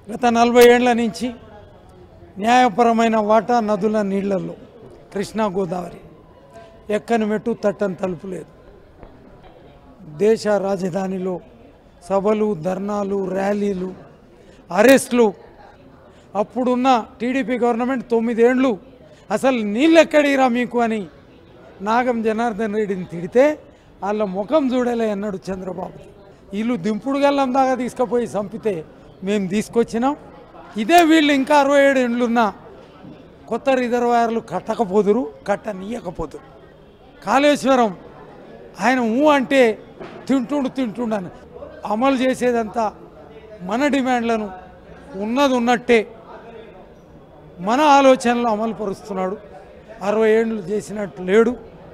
గత నలభై ఏళ్ల నుంచి న్యాయపరమైన వాటా నదుల నీళ్లలో కృష్ణా గోదావరి ఎక్కని మెట్టు తట్టని తలుపు లేదు దేశ రాజధానిలో సభలు ధర్నాలు ర్యాలీలు అరెస్టులు అప్పుడున్న టీడీపీ గవర్నమెంట్ తొమ్మిదేండ్లు అసలు నీళ్ళు ఎక్కడిరా మీకు అని నాగం జనార్దన్ రెడ్డిని తిడితే వాళ్ళ ముఖం చూడలే అన్నాడు చంద్రబాబు వీళ్ళు దింపుడు గల్లం దాకా తీసుకుపోయి చంపితే మేము తీసుకొచ్చినాం ఇదే వీళ్ళు ఇంకా అరవై ఏడు ఏండ్లున్నా కొత్త రిజర్వాయర్లు కట్టకపోదురు కట్టనీయకపోదురు కాళేశ్వరం ఆయన ఊ అంటే తింటుండు తింటుండని అమలు చేసేదంతా మన డిమాండ్లను ఉన్నది ఉన్నట్టే మన ఆలోచనలు అమలు పరుస్తున్నాడు అరవై ఏళ్ళు చేసినట్టు లేడు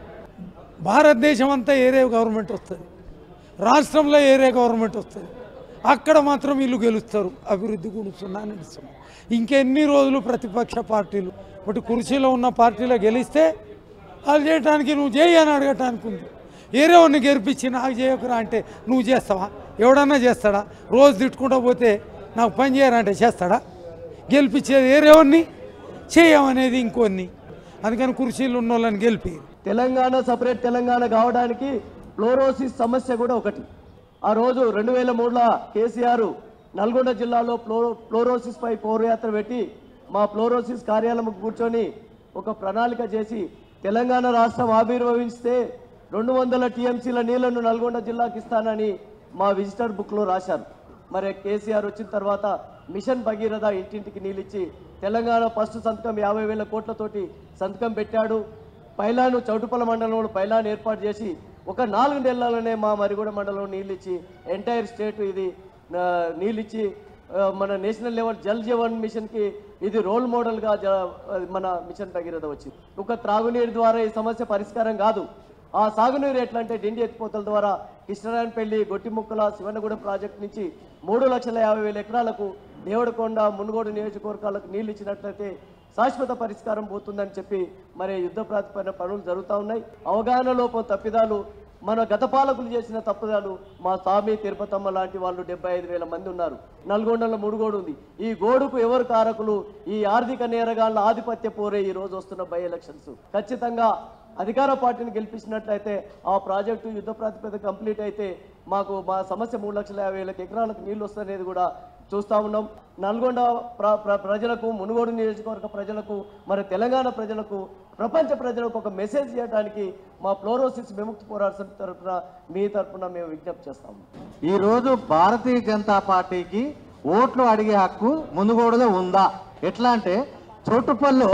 భారతదేశం అంతా ఏరే గవర్నమెంట్ వస్తుంది రాష్ట్రంలో ఏరే గవర్నమెంట్ వస్తుంది అక్కడ మాత్రం వీళ్ళు గెలుస్తారు అభివృద్ధి గుణుస్తున్నా నడుస్తున్నారు ఇంకెన్ని రోజులు ప్రతిపక్ష పార్టీలు ఒకటి కుర్చీలో ఉన్న పార్టీలో గెలిస్తే వాళ్ళు చేయడానికి నువ్వు చేయి అని అడగటానికి ఉంది ఏరే వాడిని గెలిపించి నాకు చేయకురా అంటే నువ్వు చేస్తావా ఎవడన్నా చేస్తాడా రోజు తిట్టుకుంటూ పోతే నాకు పని చేయరంటే చేస్తాడా గెలిపించేది ఏరేవాడిని చేయమనేది ఇంకొన్ని అందుకని కుర్చీలు ఉన్న వాళ్ళని గెలిపి తెలంగాణ సపరేట్ తెలంగాణ కావడానికి ఫ్లోరోసిస్ సమస్య కూడా ఒకటి ఆ రోజు రెండు వేల మూడులో కేసీఆర్ నల్గొండ జిల్లాలో ఫ్లో ఫ్లోరోసిస్ పై పౌరయాత్ర పెట్టి మా ఫ్లోరోసిస్ కార్యాలయం కూర్చొని ఒక ప్రణాళిక చేసి తెలంగాణ రాష్ట్రం ఆవిర్భవిస్తే రెండు వందల టీఎంసీల నీళ్లను నల్గొండ జిల్లాకి ఇస్తానని మా విజిటర్ బుక్లో రాశారు మరి కేసీఆర్ వచ్చిన తర్వాత మిషన్ భగీరథ ఇంటింటికి నీళ్ళిచ్చి తెలంగాణ ఫస్ట్ సంతకం యాభై వేల కోట్లతోటి సంతకం పెట్టాడు పైలాను చౌటుపల్ల మండలంలో పైలాన్ ఏర్పాటు చేసి ఒక నాలుగు నెలలనే మా మరిగూడ మండలంలో నీళ్ళు ఇచ్చి ఎంటైర్ స్టేట్ ఇది ఆ, నీళ్ళు ఇచ్చి ఆ, మన నేషనల్ లెవెల్ జల్ జీవన్ మిషన్కి ఇది రోల్ మోడల్గా జ మన మిషన్ భగీరథ వచ్చింది ఒక త్రాగునీరు ద్వారా ఈ సమస్య పరిష్కారం కాదు ఆ సాగునీరు ఎట్లా అంటే డిండి ఎత్తిపోతల ద్వారా కృష్ణరాయనపల్లి గొట్టిముక్కల శివనగూడెం ప్రాజెక్టు నుంచి మూడు లక్షల యాభై వేల ఎకరాలకు దేవడకొండ మునుగోడు నియోజకవర్గాలకు నీళ్లు ఇచ్చినట్లయితే శాశ్వత పరిష్కారం పోతుందని చెప్పి మరి యుద్ధ ప్రాతిపదికన పనులు జరుగుతూ ఉన్నాయి అవగాహన లోపం తప్పిదాలు మన గత పాలకులు చేసిన తప్పుదాలు మా స్వామి తిరుపతమ్మ లాంటి వాళ్ళు డెబ్బై ఐదు వేల మంది ఉన్నారు నల్గొండలో ముడుగోడు ఉంది ఈ గోడుకు ఎవరు కారకులు ఈ ఆర్థిక నేరగాళ్ల ఆధిపత్య పోరే ఈ రోజు వస్తున్న బై ఎలక్షన్స్ ఖచ్చితంగా అధికార పార్టీని గెలిపించినట్లయితే ఆ ప్రాజెక్టు యుద్ధ ప్రాతిపదిక కంప్లీట్ అయితే మాకు మా సమస్య మూడు లక్షల యాభై వేల ఎకరాలకు నీళ్లు వస్తనేది కూడా చూస్తా ఉన్నాం నల్గొండ ప్ర- ప్ర- ప్రజలకు మునుగోడు నియోజకవర్గ ప్రజలకు మరి తెలంగాణ ప్రజలకు ప్రపంచ ప్రజలకు ఒక మెసేజ్ చేయడానికి మా ఫ్లోరోసిస్ విముక్తి పోరాట సమితి తరఫున మీ తరఫున మేము విజ్ఞప్తి చేస్తాము ఈ రోజు భారతీయ జనతా పార్టీకి ఓట్లు అడిగే హక్కు మునుగోడులో ఉందా ఎట్లా అంటే చోటుపల్లో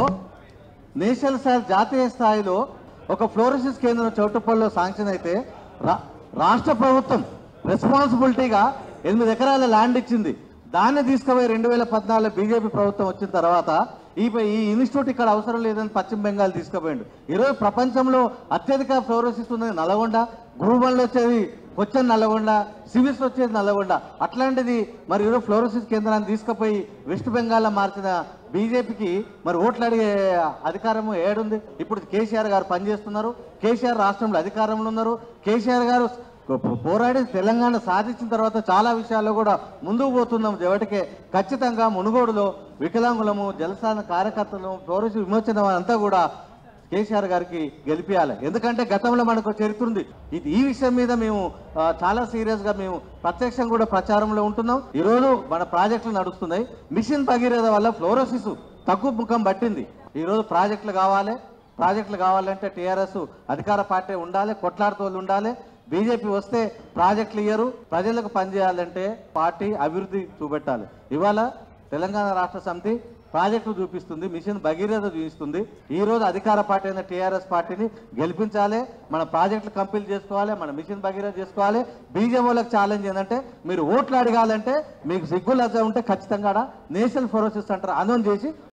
నేషనల్ స్థాయి జాతీయ స్థాయిలో ఒక ఫ్లోరోసిస్ కేంద్రం చౌటుప్పల్లో శాంక్షన్ అయితే రా- రాష్ట్ర ప్రభుత్వం రెస్పాన్సిబిలిటీగా ఎనిమిది ఎకరాల ల్యాండ్ ఇచ్చింది దాన్ని తీసుకుపోయి రెండు వేల పద్నాలుగులో బీజేపీ ప్రభుత్వం వచ్చిన తర్వాత ఈ ఈ ఇన్స్టిట్యూట్ ఇక్కడ అవసరం లేదని పశ్చిమ బెంగాల్ తీసుకుపోయిండు ఈరోజు ప్రపంచంలో అత్యధిక ఫ్లోరోసిస్ ఉన్నది నల్గొండ గ్రూబన్లో వచ్చేది వచ్చేది నల్గొండ సివిల్స్ వచ్చేది నల్గొండ అట్లాంటిది మరి ఈరోజు ఫ్లోరోసిస్ కేంద్రాన్ని తీసుకుపోయి వెస్ట్ బెంగాల్లో మార్చిన బీజేపీకి మరి ఓట్లు అడిగే అధికారము ఏడుంది ఇప్పుడు కేసీఆర్ గారు పనిచేస్తున్నారు కేసీఆర్ రాష్ట్రంలో అధికారంలో ఉన్నారు కేసీఆర్ గారు పో- పోరాడి తెలంగాణ సాధించిన తర్వాత చాలా విషయాల్లో కూడా ముందుకు పోతున్నాం జవటికే ఖచ్చితంగా మునుగోడులో వికలాంగులము జలసాన కార్యకర్తలు ఫ్లోరోసిస్ విమోచన అంతా కూడా కేసీఆర్ గారికి గెలిపించాలి ఎందుకంటే గతంలో మనకు చరిత్ర ఉంది ఇది ఈ విషయం మీద మేము ఆ, చాలా సీరియస్ గా మేము ప్రత్యక్షంగా కూడా ప్రచారంలో ఉంటున్నాం ఈ రోజు మన ప్రాజెక్టులు నడుస్తున్నాయి మిషన్ భగీరథ వల్ల ఫ్లోరోసిస్ తగ్గు ముఖం పట్టింది ఈ రోజు ప్రాజెక్టులు కావాలి ప్రాజెక్టులు కావాలంటే టీఆర్ఎస్ అధికార పార్టీ ఉండాలి కొట్లాడుతోళ్ళు ఉండాలి బీజేపీ వస్తే ప్రాజెక్టులు ఇయ్యరు ప్రజలకు పనిచేయాలంటే పార్టీ అభివృద్ధి చూపెట్టాలి ఇవాళ తెలంగాణ రాష్ట్ర సమితి ప్రాజెక్టు చూపిస్తుంది మిషన్ భగీరథ చూపిస్తుంది ఈ రోజు అధికార పార్టీ అయిన టీఆర్ఎస్ పార్టీని గెలిపించాలి మన ప్రాజెక్టులు కంప్లీట్ చేసుకోవాలి మన మిషన్ భగీరథ చేసుకోవాలి బీజేపీ వాళ్ళకి ఛాలెంజ్ ఏంటంటే మీరు ఓట్లు అడగాలంటే మీకు సిగ్గు లజ్జ ఉంటే ఖచ్చితంగా ఆడ నేషనల్ ఫోరోసిస్ సెంటర్ అనౌన్స్ చేసి